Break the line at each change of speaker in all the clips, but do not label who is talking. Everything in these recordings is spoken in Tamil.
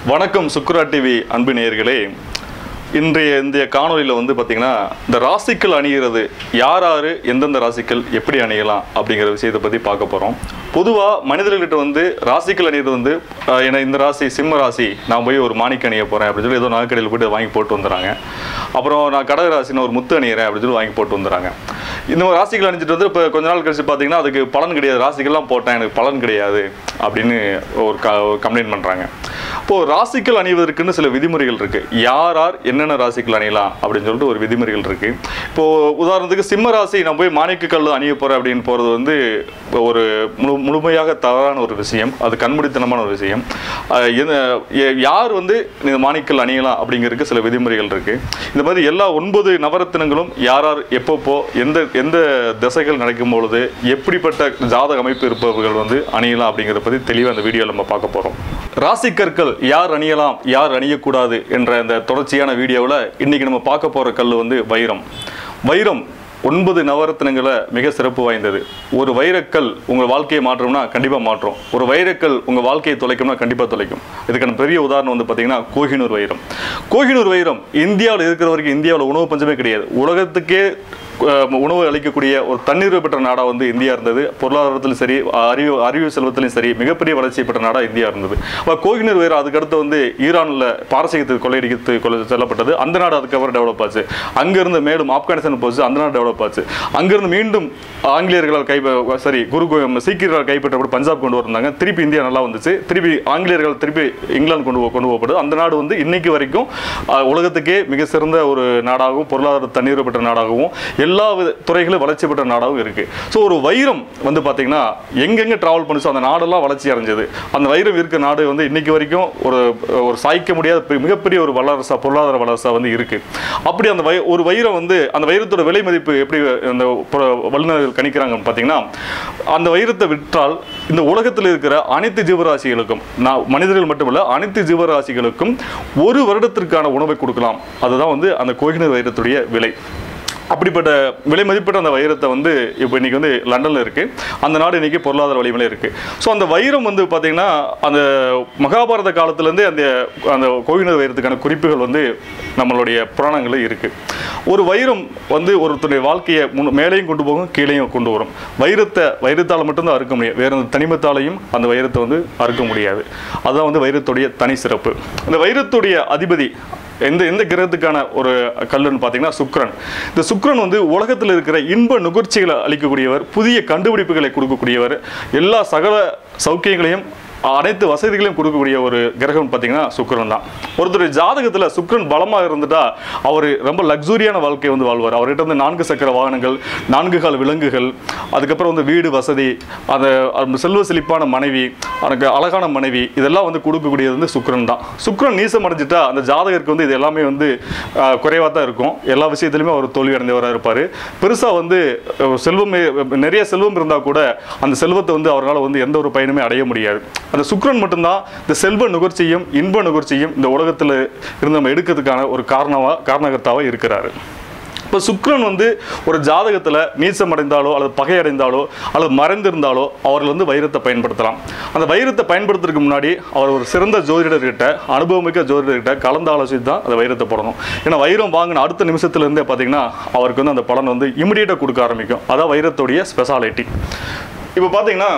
வணக்கம் சுக்ரா டிவி அன்பு நேயர்களே இன்றைய இந்த காணொலியில் வந்து பார்த்திங்கன்னா இந்த ராசிக்கள் அணிகிறது யார் யார் எந்தெந்த ராசிக்கள் எப்படி அணியலாம் அப்படிங்கிற விஷயத்தை பற்றி பார்க்க போகிறோம் பொதுவாக மனிதர்கள்கிட்ட வந்து ராசிக்கள் அணிகிறது வந்து ஆஹ், ஏன்னா இந்த ராசி சிம்ம ராசி நான் போய் ஒரு மாணிக்க அணிய போகிறேன் அப்படின்னு சொல்லி ஏதோ நகைக்கடையில் போய்ட்டு வாங்கி போட்டு வந்துடுறாங்க அப்புறம் நான் கடக ராசின்னு ஒரு முத்து அணியிறேன் அப்படின்னு சொல்லி வாங்கி போட்டு வந்துடுறாங்க இந்த மாதிரி ராசிகள் அணிஞ்சிட்டு வந்து இப்போ கொஞ்ச நாள் கழிச்சு பார்த்தீங்கன்னா அதுக்கு பலன் கிடையாது ராசிகள்லாம் போட்டேன் எனக்கு பலன் கிடையாது அப்படின்னு ஒரு க கம்ப்ளைண்ட் பண்ணுறாங்க இப்போது ராசிகள் அணிவதற்குன்னு சில விதிமுறைகள் இருக்குது யார் யார் என்னென்ன ராசிகள் அணியலாம் அப்படின்னு சொல்லிட்டு ஒரு விதிமுறைகள் இருக்குது இப்போது உதாரணத்துக்கு சிம்ம ராசி நான் போய் மாணிக்க கல் அணிய போகிறேன் அப்படின்னு போகிறது வந்து ஒரு முழு முழுமையாக தவறான ஒரு விஷயம் அது கண்மூடித்தனமான ஒரு விஷயம் அஹ் எது- எ- யார் வந்து இந்த மாணிக்கல் அணியலாம் அப்படிங்கிறதுக்கு சில விதிமுறைகள் இருக்குது இந்த மாதிரி எல்லா ஒன்பது நவரத்தினங்களும் யார் யார் எப்பப்போ எந்த எந்த திசைகள் நடக்கும் பொழுது எப்படிப்பட்ட ஜாதக அமைப்பு இருப்பவர்கள் வந்து அணியலாம் அப்படிங்கிறத பற்றி தெளிவாக அந்த வீடியோவில் நம்ம பார்க்க போகிறோம் ராசி கற்கள் யார் அணியலாம் யார் அணியக்கூடாது என்ற அந்த தொடர்ச்சியான வீடியோவில் இன்றைக்கி நம்ம பார்க்க போகிற கல் வந்து வைரம் வைரம் ஒன்பது நவரத்தினங்களை மிக சிறப்பு வாய்ந்தது ஒரு வைரக்கல் உங்கள் வாழ்க்கையை மாற்றணும்னா கண்டிப்பாக மாற்றும் ஒரு வைரக்கல் உங்கள் வாழ்க்கையை தொலைக்கும்னா கண்டிப்பாக தொலைக்கும் இதுக்கான பெரிய உதாரணம் வந்து பார்த்தீங்கன்னா கோஹினூர் வைரம் கோஹினூர் வைரம் இந்தியாவில் இருக்கிற வரைக்கும் இந்தியாவில் உணவு பஞ்சமே கிடையாது உலகத்துக்கே அஹ், உணவு அளிக்கக்கூடிய ஒரு தண்ணீர் பெற்ற நாடாக வந்து இந்தியா இருந்தது பொருளாதாரத்திலும் சரி அறிவு அறிவு செல்வத்திலும் சரி மிகப்பெரிய வளர்ச்சி பெற்ற நாடாக இந்தியா இருந்தது அப்போ கோஹினூர் வைரம் அதுக்கடுத்து வந்து ஈரானில் பாரசீகத்துக்கு கொள்ளையடித்து கொலை செல்லப்பட்டது அந்த நாடு அதுக்கப்புறம் டெவலப் ஆச்சு அங்கிருந்து மேலும் ஆப்கானிஸ்தான் போச்சு அந்த நாடு டெவலப் ஆச்சு அங்கிருந்து மீண்டும் ஆங்கிலேயர்களால் கை சரி குரு கோ- சீக்கியர்களால் கைப்பற்றப்பட்டு பஞ்சாப் கொண்டு வந்தாங்க திருப்பி இந்தியா நல்லா வந்துச்சு திருப்பி ஆங்கிலேயர்கள் திருப்பி இங்கிலாந்து கொண்டு போ- கொண்டு போகப்படுது அந்த நாடு வந்து இன்னைக்கு வரைக்கும் அஹ், உலகத்துக்கே மிக சிறந்த ஒரு நாடாகவும் பொருளாதார தண்ணீர் பெற்ற நாடாகவும் எல்லா வித துறைகளும் வளர்ச்சி பெற்ற நாடாகவும் இருக்கு ஸோ ஒரு வைரம் வந்து பார்த்தீங்கன்னா எங்கெங்க டிராவல் பண்ணுச்சோ அந்த நாடெல்லாம் வளர்ச்சி அடைஞ்சது அந்த வைரம் இருக்க நாடு வந்து இன்னைக்கு வரைக்கும் ஒரு ஒரு சாய்க்க முடியாத பெ- மிகப்பெரிய ஒரு வல்லரசா பொருளாதார வல்லரசா வந்து இருக்கு அப்படி அந்த வை ஒரு வைரம் வந்து அந்த வைரத்தோட விலை மதிப்பு எப்படி அந்த புற- வல்லுநர்கள் கணிக்கிறாங்கன்னு பார்த்தீங்கன்னா அந்த வைரத்தை விற்றால் இந்த உலகத்தில் இருக்கிற அனைத்து ஜீவராசிகளுக்கும் நான் மனிதர்கள் மட்டுமல்ல அனைத்து ஜீவராசிகளுக்கும் ஒரு வருடத்திற்கான உணவை கொடுக்கலாம் அதுதான் வந்து அந்த கோஹினூர் வைரத்துடைய விலை அப்படிப்பட்ட விலை மதிப்பிட்ட அந்த வைரத்தை வந்து இப்போ இன்னைக்கு வந்து லண்டனில் இருக்கு அந்த நாடு இன்னைக்கு பொருளாதார வலிமையில இருக்கு ஸோ அந்த வைரம் வந்து பார்த்தீங்கன்னா அந்த மகாபாரத காலத்துலேருந்தே அந்த அந்த கோவினர் வைரத்துக்கான குறிப்புகள் வந்து நம்மளுடைய புராணங்களில் இருக்கு ஒரு வைரம் வந்து ஒருத்தருடைய வாழ்க்கையை முன் மேலேயும் கொண்டு போகும் கீழேயும் கொண்டு வரும் வைரத்தை வைரத்தால் மட்டும்தான் அறுக்க முடியும் வேற எந்த தனிமத்தாலையும் அந்த வைரத்தை வந்து அறுக்க முடியாது அதுதான் வந்து வைரத்துடைய தனி சிறப்பு இந்த வைரத்துடைய அதிபதி எந்த எந்த கிரகத்துக்கான ஒரு கல்லுன்னு பார்த்தீங்கன்னா சுக்கிரன் இந்த சுக்கிரன் வந்து உலகத்தில் இருக்கிற இன்ப நுகர்ச்சிகளை அளிக்கக்கூடியவர் புதிய கண்டுபிடிப்புகளை கொடுக்கக்கூடியவர் எல்லா சகல சௌக்கியங்களையும் அனைத்து வசதிகளையும் கொடுக்கக்கூடிய ஒரு கிரகம் பார்த்தீங்கன்னா சுக்கிரன் தான் ஒருத்தர் ஜாதகத்தில் சுக்கிரன் பலமாக இருந்துட்டா அவர் ரொம்ப லக்ஸூரியான வாழ்க்கையை வந்து வாழ்வார் அவர்கிட்ட வந்து நான்கு சக்கர வாகனங்கள் நான்கு கால் விலங்குகள் அதுக்கப்புறம் வந்து வீடு வசதி அந்த அந்த செல்வ செழிப்பான மனைவி எனக்கு அழகான மனைவி இதெல்லாம் வந்து கொடுக்கக்கூடியது வந்து சுக்கிரன் தான் சுக்கிரன் நீசம் அடைஞ்சிட்டா அந்த ஜாதகருக்கு வந்து இது எல்லாமே வந்து குறைவாக தான் இருக்கும் எல்லா விஷயத்துலையுமே அவர் தோல்வி அடைந்தவராக இருப்பார் பெருசாக வந்து அஹ், செல்வம் நிறைய செல்வம் இருந்தால் கூட அந்த செல்வத்தை வந்து அவரால் வந்து எந்த ஒரு பயனுமே அடைய முடியாது அந்த சுக்கிரன் மட்டும்தான் இந்த செல்வ நுகர்ச்சியும் இன்ப நுகர்ச்சியும் இந்த உலகத்தில் இருந்து நம்ம எடுக்கிறதுக்கான ஒரு காரணமாக காரணகர்த்தாவாக இருக்கிறாரு இப்போ சுக்கிரன் வந்து ஒரு ஜாதகத்தில் நீச்சம் அடைந்தாலோ அல்லது பகை அடைந்தாலோ அல்லது மறைந்திருந்தாலோ அவர்கள் வந்து வைரத்தை பயன்படுத்தலாம் அந்த வைரத்தை பயன்படுத்துறதுக்கு முன்னாடி அவர் ஒரு சிறந்த ஜோதிடர்கிட்ட அனுபவமிக்க ஜோதிடர்கிட்ட கலந்து ஆலோசித்து தான் அந்த வைரத்தை போடணும் ஏன்னா வைரம் வாங்கின அடுத்த நிமிஷத்துல இருந்தே பார்த்தீங்கன்னா அவருக்கு வந்து அந்த பலன் வந்து இமிடியேட்டாக கொடுக்க ஆரம்பிக்கும் அதான் வைரத்துடைய ஸ்பெஷாலிட்டி இப்போ பார்த்தீங்கன்னா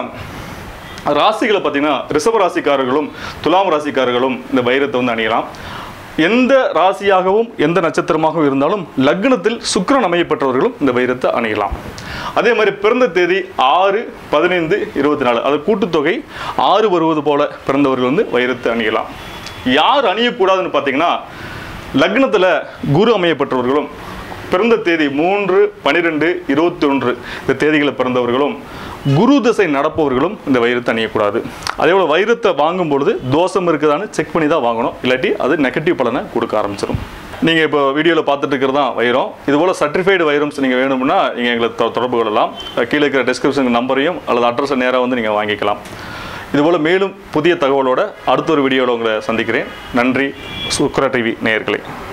ராசிகளை பார்த்தீங்கன்னா ரிஷப ராசிக்காரர்களும் துலாம் ராசிக்காரர்களும் இந்த வைரத்தை வந்து அணியலாம் எந்த ராசியாகவும் எந்த நட்சத்திரமாகவும் இருந்தாலும் லக்னத்தில் சுக்கிரன் அமையப்பட்டவர்களும் இந்த வைரத்தை அணியலாம் அதே மாதிரி பிறந்த தேதி ஆறு பதினைந்து இருபத்தி நாலு அது கூட்டுத்தொகை ஆறு வருவது போல பிறந்தவர்கள் வந்து வைரத்தை அணியலாம் யார் அணியக்கூடாதுன்னு பார்த்தீங்கன்னா லக்னத்தில் குரு அமையப்பட்டவர்களும் பிறந்த தேதி மூன்று பன்னிரெண்டு இருபத்தி ஒன்று இந்த தேதிகளை பிறந்தவர்களும் குரு திசை நடப்பவர்களும் இந்த வைரத்தை அணியக்கூடாது அதே போல் வைரத்தை வாங்கும் பொழுது தோஷம் இருக்குதான்னு செக் பண்ணி தான் வாங்கணும் இல்லாட்டி அது நெகட்டிவ் பலனை கொடுக்க ஆரம்பிச்சிடும் நீங்கள் இப்போ வீடியோவில் பார்த்துட்டு இருக்கிறது தான் வைரம் இது போல் சர்டிஃபைடு வைரம்ஸ் நீங்கள் வேணும்னா நீங்கள் எங்களை தொ- தொடர்பு கொள்ளலாம் கீழே இருக்கிற டிஸ்கிரிப்ஷன் நம்பரையும் அல்லது அட்ரஸை நேராக வந்து நீங்கள் வாங்கிக்கலாம் இதுபோல் மேலும் புதிய தகவலோட அடுத்த ஒரு வீடியோவில் உங்களை சந்திக்கிறேன் நன்றி சுக்ரா டிவி நேயர்களே